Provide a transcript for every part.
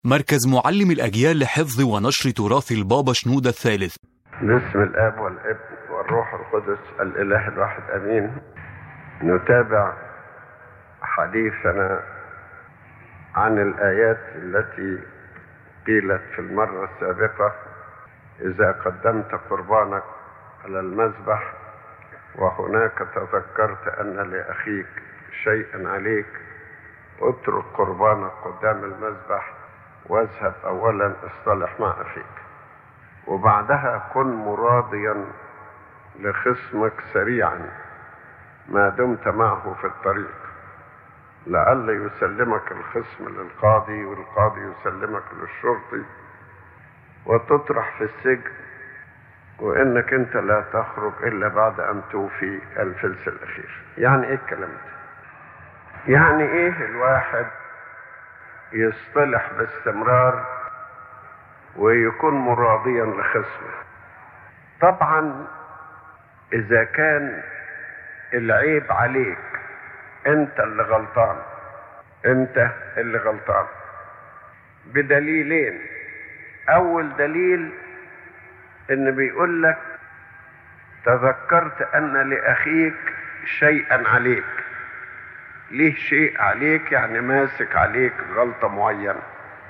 مركز معلم الأجيال لحفظ ونشر تراث البابا شنودة الثالث باسم الاب والابن والروح القدس الاله الواحد امين نتابع حديثنا عن الايات التي قيلت في المره السابقه اذا قدمت قربانك على المذبح وهناك تذكرت ان لاخيك شيئا عليك اترك قربانك قدام المذبح واذهب اولا اصطلح مع اخيك وبعدها كن مراضيا لخصمك سريعا ما دمت معه في الطريق لعل يسلمك الخصم للقاضي والقاضي يسلمك للشرطي وتطرح في السجن وانك انت لا تخرج الا بعد ان توفي الفلس الاخير يعني ايه الكلام ده يعني ايه الواحد يصطلح باستمرار ويكون مراضيا لخصمه طبعا اذا كان العيب عليك انت اللي غلطان انت اللي غلطان بدليلين اول دليل ان بيقول لك تذكرت ان لاخيك شيئا عليك ليه شيء عليك يعني ماسك عليك غلطة معينة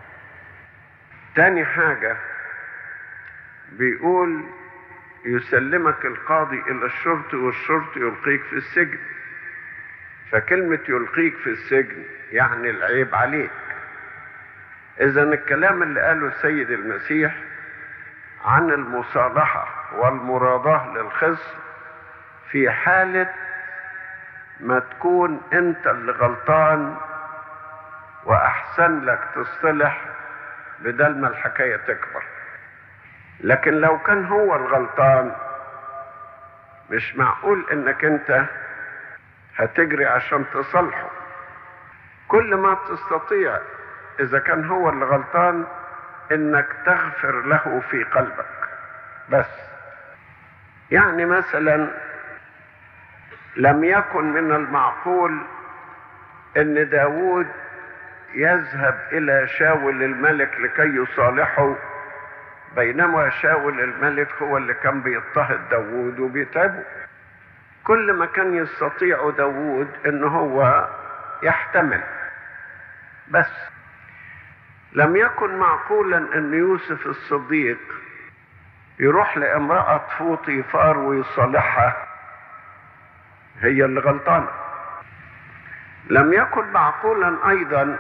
تاني حاجة بيقول يسلمك القاضي إلى الشرطي والشرطي يلقيك في السجن فكلمة يلقيك في السجن يعني العيب عليك إذا الكلام اللي قاله السيد المسيح عن المصالحة والمراضاة للخصم في حالة ما تكون انت اللي غلطان واحسن لك تصطلح بدل ما الحكاية تكبر لكن لو كان هو الغلطان مش معقول انك انت هتجري عشان تصلحه كل ما تستطيع اذا كان هو اللي غلطان انك تغفر له في قلبك بس يعني مثلا لم يكن من المعقول ان داود يذهب الى شاول الملك لكي يصالحه بينما شاول الملك هو اللي كان بيضطهد داود وبيتعبه كل ما كان يستطيع داود ان هو يحتمل بس لم يكن معقولا ان يوسف الصديق يروح لامرأة فوطيفار ويصالحها هي اللي غلطانة لم يكن معقولا ايضا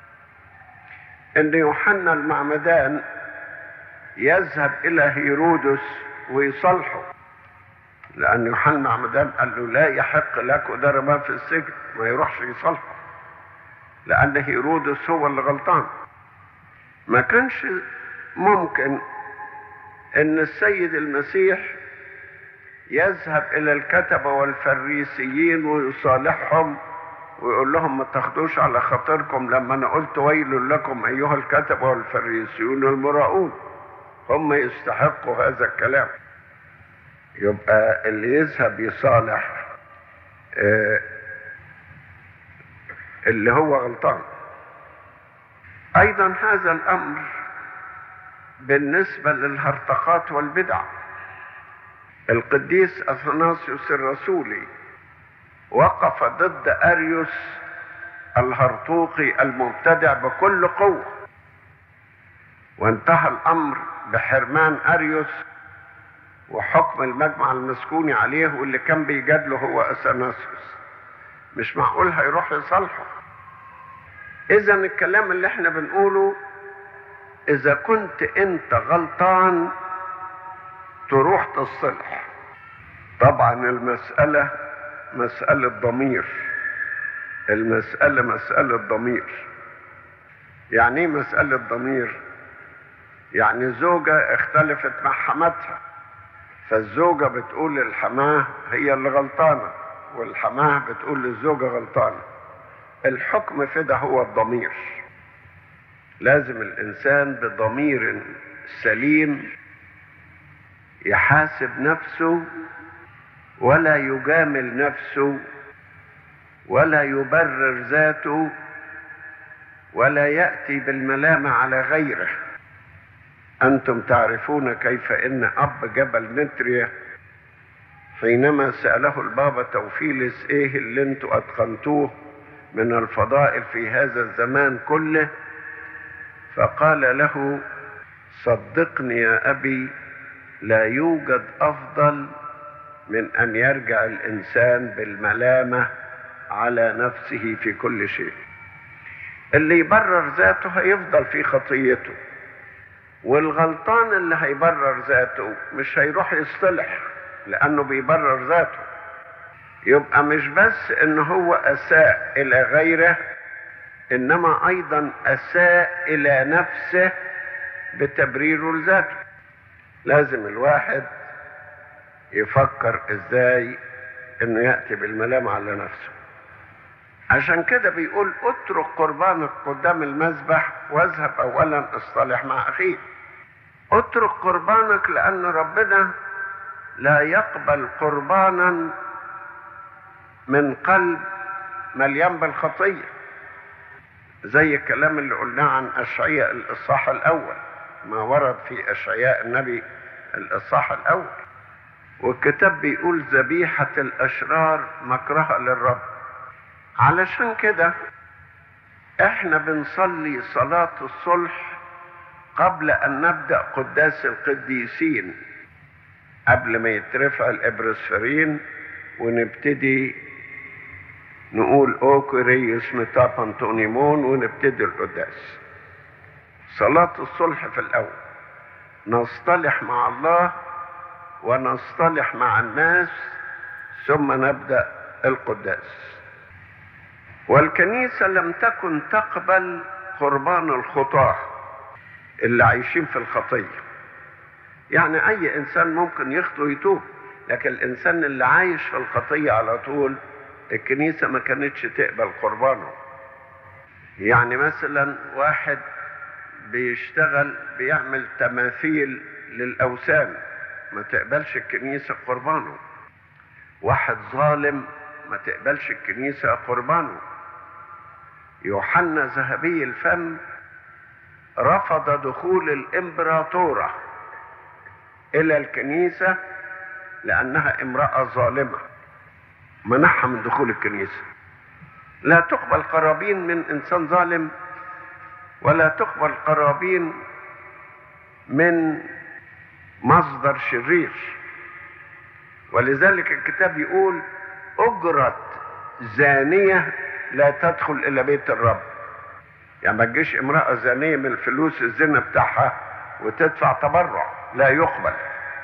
ان يوحنا المعمدان يذهب الى هيرودس ويصالحه لان يوحنا المعمدان قال له لا يحق لك ودار في السجن ما يروحش يصالحه لان هيرودس هو اللي غلطان ما كانش ممكن ان السيد المسيح يذهب الى الكتبه والفريسيين ويصالحهم ويقول لهم ما تاخدوش على خاطركم لما انا قلت ويل لكم ايها الكتبه والفريسيون المراؤون هم يستحقوا هذا الكلام يبقى اللي يذهب يصالح آه اللي هو غلطان ايضا هذا الامر بالنسبه للهرطقات والبدع القديس اثناسيوس الرسولي وقف ضد اريوس الهرطوقي المبتدع بكل قوه وانتهى الامر بحرمان اريوس وحكم المجمع المسكوني عليه واللي كان بيجادله هو اثناسيوس مش معقول هيروح يصالحه اذا الكلام اللي احنا بنقوله اذا كنت انت غلطان تروح تصلح طبعا المسألة مسألة ضمير المسألة مسألة ضمير يعني ايه مسألة ضمير يعني زوجة اختلفت مع حماتها فالزوجة بتقول للحماه هي اللي غلطانة والحماه بتقول للزوجة غلطانة الحكم في ده هو الضمير لازم الإنسان بضمير سليم يحاسب نفسه ولا يجامل نفسه ولا يبرر ذاته ولا يأتي بالملامة على غيره أنتم تعرفون كيف إن أب جبل نتريا حينما سأله البابا توفيلس إيه اللي أنتوا أتقنتوه من الفضائل في هذا الزمان كله فقال له صدقني يا أبي لا يوجد أفضل من أن يرجع الإنسان بالملامة على نفسه في كل شيء اللي يبرر ذاته هيفضل في خطيته والغلطان اللي هيبرر ذاته مش هيروح يصطلح لأنه بيبرر ذاته يبقى مش بس ان هو اساء الى غيره انما ايضا اساء الى نفسه بتبريره لذاته لازم الواحد يفكر ازاي انه ياتي بالملام على نفسه عشان كده بيقول اترك قربانك قدام المذبح واذهب اولا اصطلح مع اخيك اترك قربانك لان ربنا لا يقبل قربانا من قلب مليان بالخطية زي الكلام اللي قلناه عن أشعياء الإصحاح الأول ما ورد في أشعياء النبي الإصحاح الأول والكتاب بيقول ذبيحة الأشرار مكرهة للرب علشان كده احنا بنصلي صلاة الصلح قبل أن نبدأ قداس القديسين قبل ما يترفع الإبرسفرين ونبتدي نقول اوكوريوس ميتا بانتونيمون ونبتدي القداس صلاة الصلح في الأول نصطلح مع الله ونصطلح مع الناس ثم نبدأ القداس والكنيسة لم تكن تقبل قربان الخطاة اللي عايشين في الخطية يعني أي إنسان ممكن يخطو يتوب لكن الإنسان اللي عايش في الخطية على طول الكنيسة ما كانتش تقبل قربانه يعني مثلا واحد بيشتغل بيعمل تماثيل للأوثان ما تقبلش الكنيسة قربانه واحد ظالم ما تقبلش الكنيسة قربانه يوحنا ذهبي الفم رفض دخول الإمبراطورة إلى الكنيسة لأنها امرأة ظالمة منعها من دخول الكنيسة لا تقبل قرابين من إنسان ظالم ولا تقبل قرابين من مصدر شرير ولذلك الكتاب يقول أجرة زانية لا تدخل إلى بيت الرب يعني ما تجيش امرأة زانية من الفلوس الزنا بتاعها وتدفع تبرع لا يقبل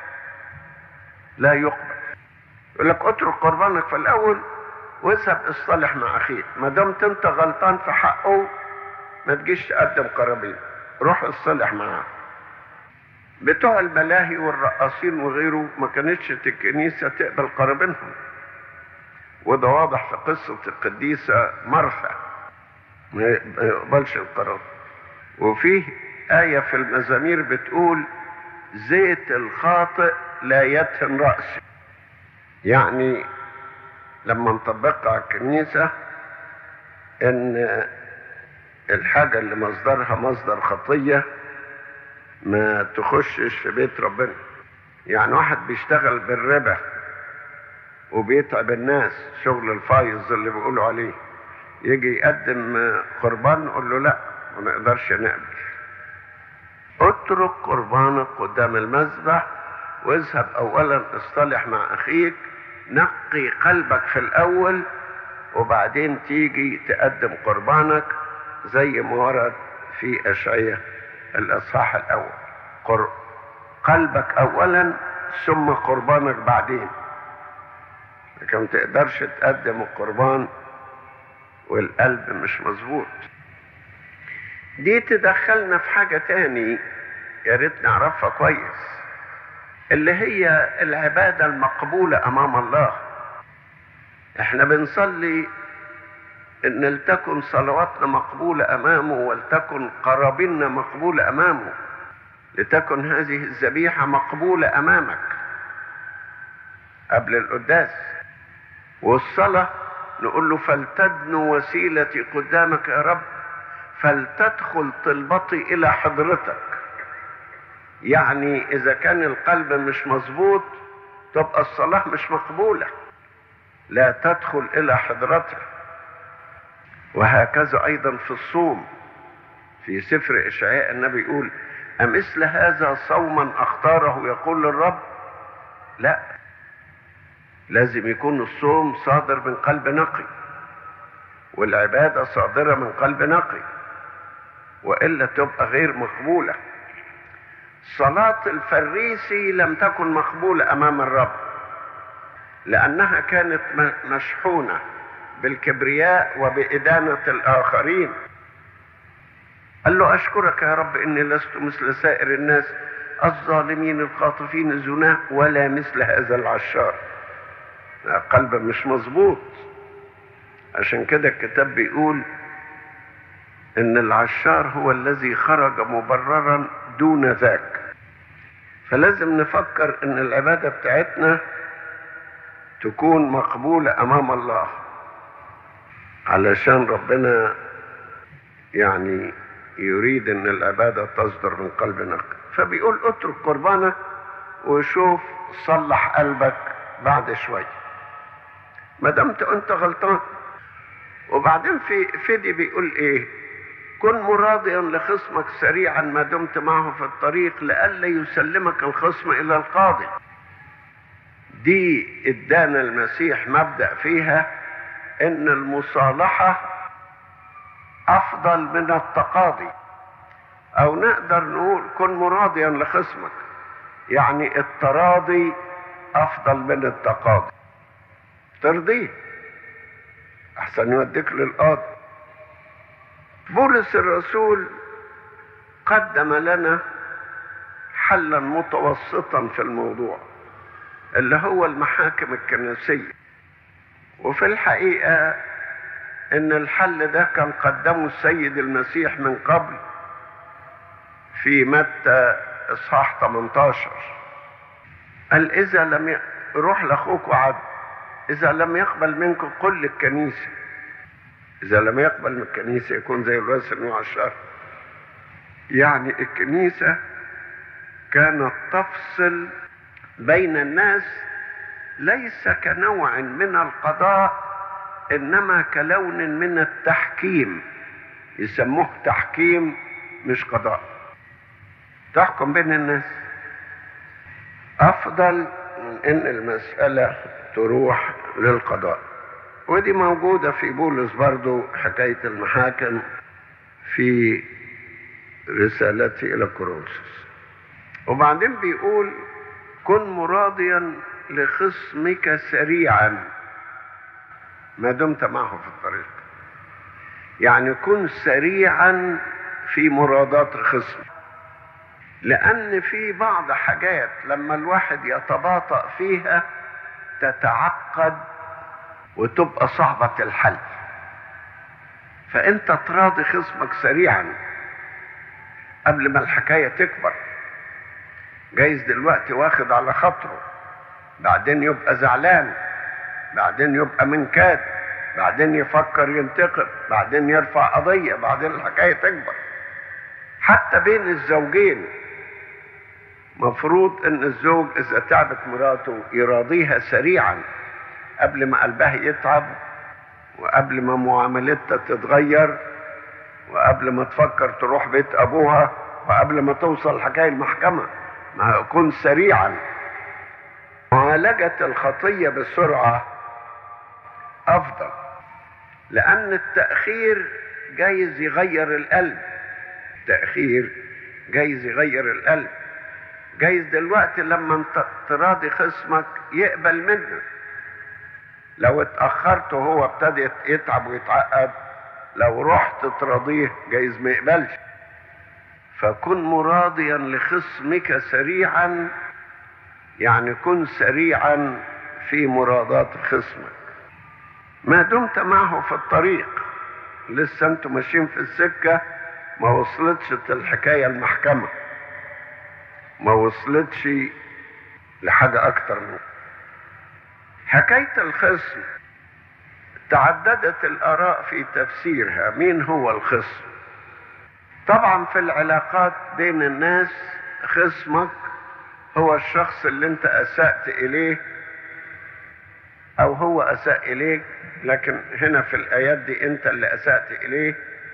لا يقبل يقول لك اترك قربانك في الاول واذهب اصطلح مع اخيك ما دمت انت غلطان في حقه ما تجيش تقدم قرابين روح اصطلح معاه بتوع الملاهي والرقاصين وغيره ما كانتش الكنيسه تقبل قرابينهم وده واضح في قصه القديسه مرثا ما يقبلش القراب وفيه آية في المزامير بتقول زيت الخاطئ لا يدهن رأسه يعني لما نطبقها على الكنيسة ان الحاجة اللي مصدرها مصدر خطية ما تخشش في بيت ربنا يعني واحد بيشتغل بالربا وبيتعب الناس شغل الفايز اللي بيقولوا عليه يجي يقدم قربان نقول له لا ما نقدرش نقبل اترك قربانك قدام المذبح واذهب اولا اصطلح مع اخيك نقي قلبك في الاول وبعدين تيجي تقدم قربانك زي ما ورد في اشعياء الاصحاح الاول قر... قلبك اولا ثم قربانك بعدين لكن ما تقدرش تقدم القربان والقلب مش مظبوط دي تدخلنا في حاجة تاني يا ريت نعرفها كويس اللي هي العبادة المقبولة أمام الله احنا بنصلي ان لتكن صلواتنا مقبولة امامه ولتكن قرابنا مقبولة امامه لتكن هذه الذبيحة مقبولة امامك قبل القداس والصلاة نقول له فلتدن وسيلتي قدامك يا رب فلتدخل طلبتي الى حضرتك يعني اذا كان القلب مش مظبوط تبقى الصلاة مش مقبولة لا تدخل الى حضرته وهكذا ايضا في الصوم في سفر اشعياء النبي يقول امثل هذا صوما اختاره يقول للرب لا لازم يكون الصوم صادر من قلب نقي والعبادة صادرة من قلب نقي وإلا تبقى غير مقبولة صلاة الفريسي لم تكن مقبولة أمام الرب لأنها كانت مشحونة بالكبرياء وبإدانة الآخرين قال له أشكرك يا رب إني لست مثل سائر الناس الظالمين الخاطفين الزنا ولا مثل هذا العشار قلب مش مظبوط عشان كده الكتاب بيقول ان العشار هو الذي خرج مبررا دون ذاك فلازم نفكر ان العبادة بتاعتنا تكون مقبولة امام الله علشان ربنا يعني يريد ان العبادة تصدر من قلب نقي فبيقول اترك قربانك وشوف صلح قلبك بعد شوية ما دمت انت غلطان وبعدين في فيدي بيقول ايه كن مراضيا لخصمك سريعا ما دمت معه في الطريق لئلا يسلمك الخصم الى القاضي دي ادانا المسيح مبدا فيها ان المصالحه افضل من التقاضي او نقدر نقول كن مراضيا لخصمك يعني التراضي افضل من التقاضي ترضيه احسن يوديك للقاضي بولس الرسول قدم لنا حلا متوسطا في الموضوع اللي هو المحاكم الكنسية وفي الحقيقة ان الحل ده كان قدمه السيد المسيح من قبل في متى اصحاح 18 قال اذا لم ي... روح لاخوك وعد اذا لم يقبل منكم قل للكنيسه إذا لم يقبل من الكنيسة يكون زي الواسع نوع الشر يعني الكنيسة كانت تفصل بين الناس ليس كنوع من القضاء إنما كلون من التحكيم يسموه تحكيم مش قضاء تحكم بين الناس أفضل من إن المسألة تروح للقضاء ودي موجودة في بولس برضو حكاية المحاكم في رسالته إلى كورنثوس وبعدين بيقول كن مراضيا لخصمك سريعا ما دمت معه في الطريق يعني كن سريعا في مرادات الخصم لأن في بعض حاجات لما الواحد يتباطأ فيها تتعقد وتبقى صعبة الحل فانت تراضي خصمك سريعا قبل ما الحكاية تكبر جايز دلوقتي واخد على خاطره بعدين يبقى زعلان بعدين يبقى منكاد بعدين يفكر ينتقم بعدين يرفع قضية بعدين الحكاية تكبر حتى بين الزوجين مفروض ان الزوج اذا تعبت مراته يراضيها سريعا قبل ما قلبها يتعب وقبل ما معاملتها تتغير وقبل ما تفكر تروح بيت ابوها وقبل ما توصل الحكايه المحكمه ما يكون سريعا معالجه الخطيه بسرعه افضل لان التاخير جايز يغير القلب التاخير جايز يغير القلب جايز دلوقتي لما انت تراضي خصمك يقبل منك لو اتأخرت وهو ابتدى يتعب ويتعقد لو رحت تراضيه جايز ما يقبلش فكن مراضيا لخصمك سريعا يعني كن سريعا في مرادات خصمك ما دمت معه في الطريق لسه انتوا ماشيين في السكة ما وصلتش الحكاية المحكمة ما وصلتش لحاجة أكتر من حكاية الخصم تعددت الآراء في تفسيرها مين هو الخصم طبعا في العلاقات بين الناس خصمك هو الشخص اللي انت اسأت اليه او هو اساء اليك لكن هنا في الايات دي انت اللي اسأت اليه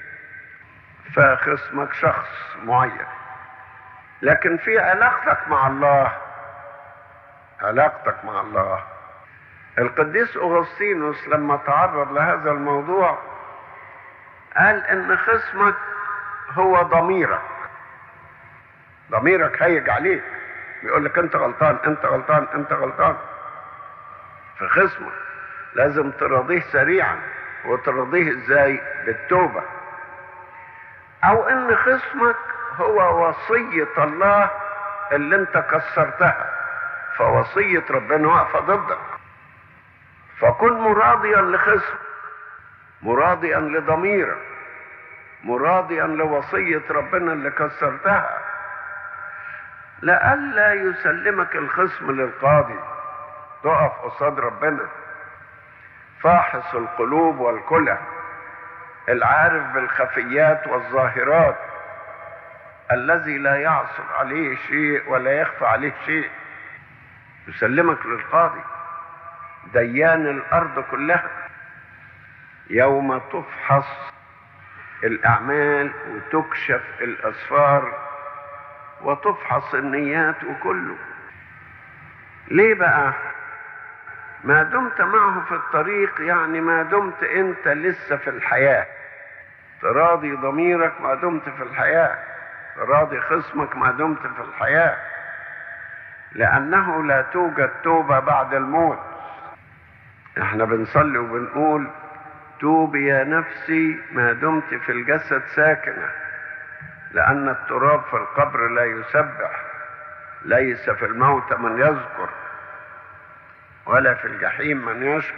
فخصمك شخص معين لكن في علاقتك مع الله علاقتك مع الله القديس اغسطينوس لما تعرض لهذا الموضوع قال ان خصمك هو ضميرك ضميرك هيج عليك بيقول لك انت غلطان انت غلطان انت غلطان في خصمك لازم تراضيه سريعا وتراضيه ازاي بالتوبه او ان خصمك هو وصيه الله اللي انت كسرتها فوصيه ربنا واقفه ضدك فكن مراضيا لخصمك مراضيا لضميرك مراضيا لوصيه ربنا اللي كسرتها لئلا يسلمك الخصم للقاضي تقف قصاد ربنا فاحص القلوب والكلى العارف بالخفيات والظاهرات الذي لا يعصر عليه شيء ولا يخفى عليه شيء يسلمك للقاضي ديان الارض كلها يوم تفحص الاعمال وتكشف الاسفار وتفحص النيات وكله ليه بقى ما دمت معه في الطريق يعني ما دمت انت لسه في الحياة تراضي ضميرك ما دمت في الحياة تراضي خصمك ما دمت في الحياة لأنه لا توجد توبة بعد الموت احنا بنصلي وبنقول توبي يا نفسي ما دمت في الجسد ساكنة لأن التراب في القبر لا يسبح ليس في الموت من يذكر ولا في الجحيم من يشكر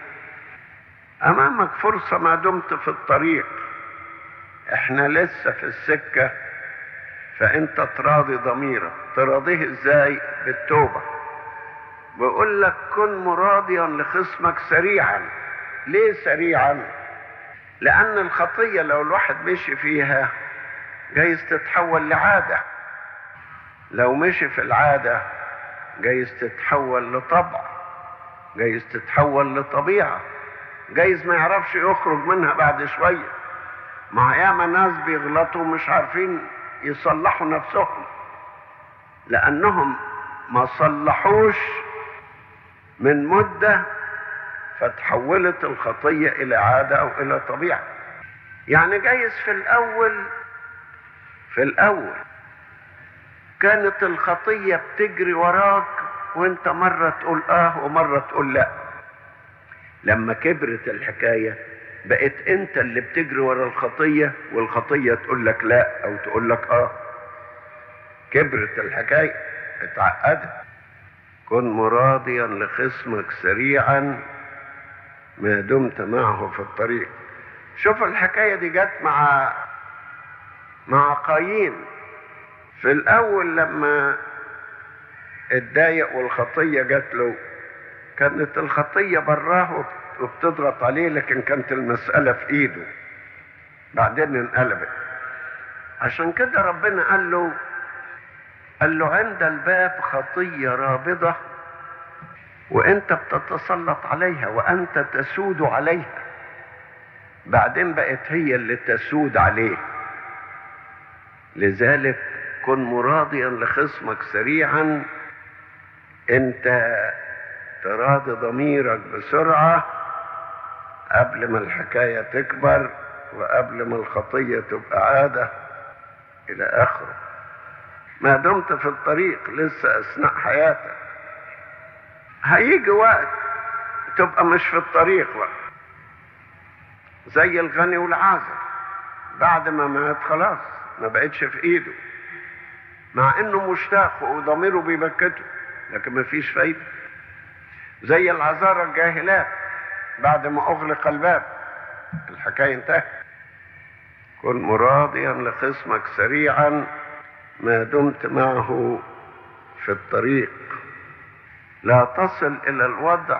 امامك فرصة ما دمت في الطريق احنا لسه في السكة فانت تراضي ضميرك تراضيه ازاي بالتوبة بيقول لك كن مراضيا لخصمك سريعا ليه سريعا لان الخطية لو الواحد مشي فيها جايز تتحول لعادة لو مشي في العادة جايز تتحول لطبع جايز تتحول لطبيعة جايز ما يعرفش يخرج منها بعد شوية مع ياما ناس بيغلطوا مش عارفين يصلحوا نفسهم لأنهم ما صلحوش من مدة فتحولت الخطية إلى عادة أو إلى طبيعة يعني جايز في الأول في الأول كانت الخطية بتجري وراك وانت مرة تقول اه ومرة تقول لا لما كبرت الحكاية بقت انت اللي بتجري ورا الخطية والخطية تقول لك لا او تقول لك اه كبرت الحكاية اتعقدت كن مراضيا لخصمك سريعا ما دمت معه في الطريق شوف الحكاية دي جت مع مع قايين في الاول لما اتضايق والخطية جات له كانت الخطية براه وبتضغط عليه لكن كانت المسألة في ايده بعدين انقلبت عشان كده ربنا قال له قال له عند الباب خطية رابضة وانت بتتسلط عليها وانت تسود عليها بعدين بقت هي اللي تسود عليه لذلك كن مراضيا لخصمك سريعا انت تراضي ضميرك بسرعة قبل ما الحكاية تكبر وقبل ما الخطية تبقى عادة إلى آخره ما دمت في الطريق لسه أثناء حياتك هيجي وقت تبقى مش في الطريق بقى زي الغني والعازر بعد ما مات خلاص ما بقتش في ايده مع انه مشتاق وضميره بيبكته لكن ما فيش فايدة زي العذارى الجاهلات بعد ما اغلق الباب الحكاية انتهت كن مراضيا لخصمك سريعا ما دمت معه في الطريق لا تصل الى الوضع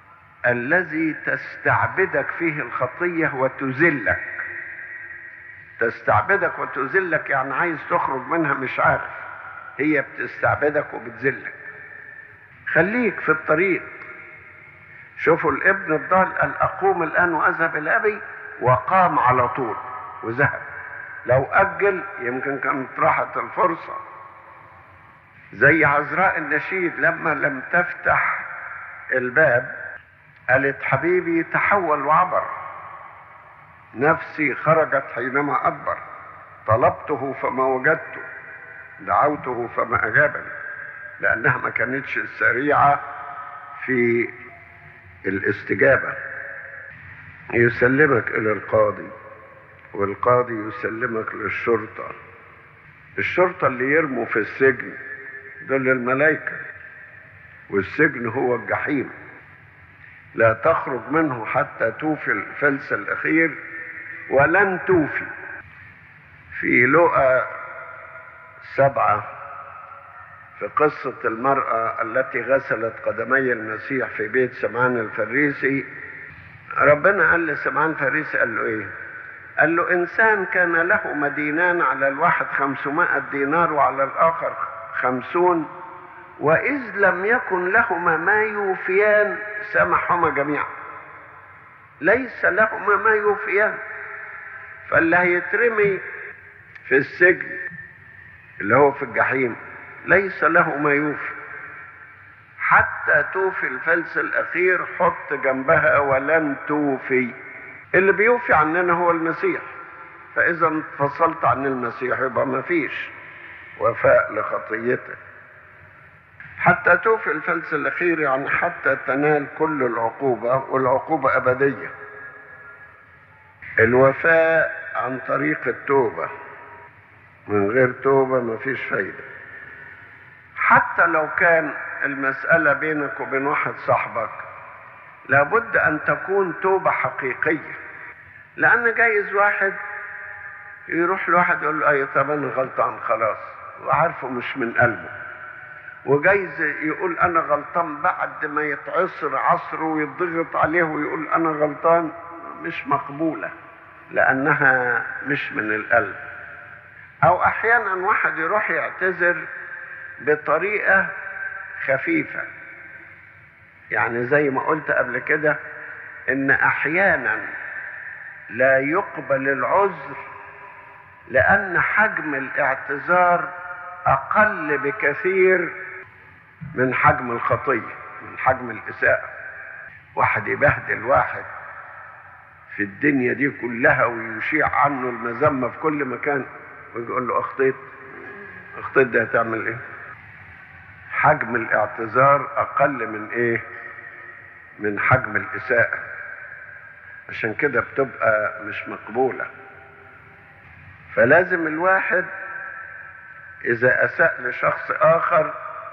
الذي تستعبدك فيه الخطية وتذلك تستعبدك وتذلك يعني عايز تخرج منها مش عارف هي بتستعبدك وبتذلك خليك في الطريق شوفوا الابن الضال قال اقوم الان واذهب الى ابي وقام على طول وذهب لو اجل يمكن كانت راحت الفرصه زي عذراء النشيد لما لم تفتح الباب قالت حبيبي تحول وعبر نفسي خرجت حينما أدبر طلبته فما وجدته دعوته فما أجابني لأنها ما كانتش سريعة في الاستجابة يسلمك إلى القاضي والقاضي يسلمك للشرطة الشرطة اللي يرموا في السجن دول الملائكة والسجن هو الجحيم لا تخرج منه حتى توفي الفلس الأخير ولن توفي في لقى سبعة في قصة المرأة التي غسلت قدمي المسيح في بيت سمعان الفريسي ربنا قال لسمعان الفريسي قال له ايه قال له انسان كان له مدينان على الواحد خمسمائة دينار وعلى الاخر خمسون واذ لم يكن لهما ما يوفيان سمحهما جميعا ليس لهما ما يوفيان فاللي هيترمي في السجن اللي هو في الجحيم ليس له ما يوفي حتى توفي الفلس الأخير حط جنبها ولن توفي اللي بيوفي عننا هو المسيح فإذا انفصلت عن المسيح يبقى ما فيش وفاء لخطيتك حتى توفي الفلس الأخير يعني حتى تنال كل العقوبة والعقوبة أبدية الوفاء عن طريق التوبة من غير توبة مفيش فايدة حتى لو كان المسألة بينك وبين واحد صاحبك لابد أن تكون توبة حقيقية لأن جايز واحد يروح لواحد يقول له أي طب أنا غلطان خلاص وعارفه مش من قلبه وجايز يقول أنا غلطان بعد ما يتعصر عصره ويضغط عليه ويقول أنا غلطان مش مقبولة لأنها مش من القلب أو أحيانا واحد يروح يعتذر بطريقة خفيفة يعني زي ما قلت قبل كده إن أحيانا لا يقبل العذر لأن حجم الاعتذار أقل بكثير من حجم الخطية من حجم الإساءة واحد يبهدل واحد في الدنيا دي كلها ويشيع عنه المذمة في كل مكان ويقول له أخطيت أخطيت ده هتعمل إيه؟ حجم الاعتذار أقل من إيه؟ من حجم الإساءة عشان كده بتبقى مش مقبولة فلازم الواحد إذا أساء لشخص آخر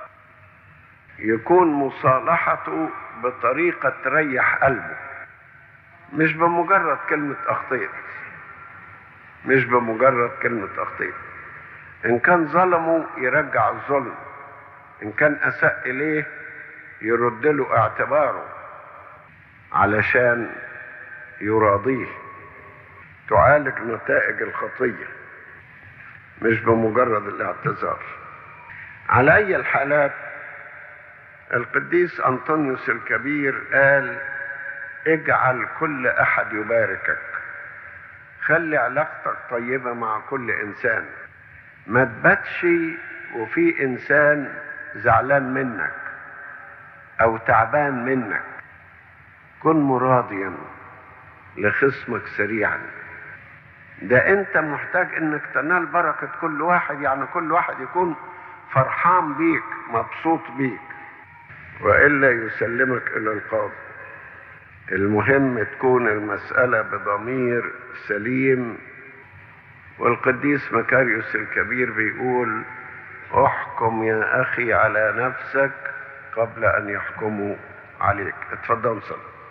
يكون مصالحته بطريقة تريح قلبه مش بمجرد كلمة أخطيت مش بمجرد كلمة أخطيت إن كان ظلمه يرجع الظلم إن كان أساء إليه يرد له اعتباره علشان يراضيه تعالج نتائج الخطية مش بمجرد الاعتذار على أي الحالات القديس أنطونيوس الكبير قال اجعل كل أحد يباركك خلي علاقتك طيبة مع كل إنسان ما تباتش وفي إنسان زعلان منك أو تعبان منك كن مراضيا لخصمك سريعا ده انت محتاج انك تنال بركة كل واحد يعني كل واحد يكون فرحان بيك مبسوط بيك وإلا يسلمك إلى القاضي المهم تكون المسألة بضمير سليم والقديس مكاريوس الكبير بيقول احكم يا أخي على نفسك قبل أن يحكموا عليك اتفضل صلي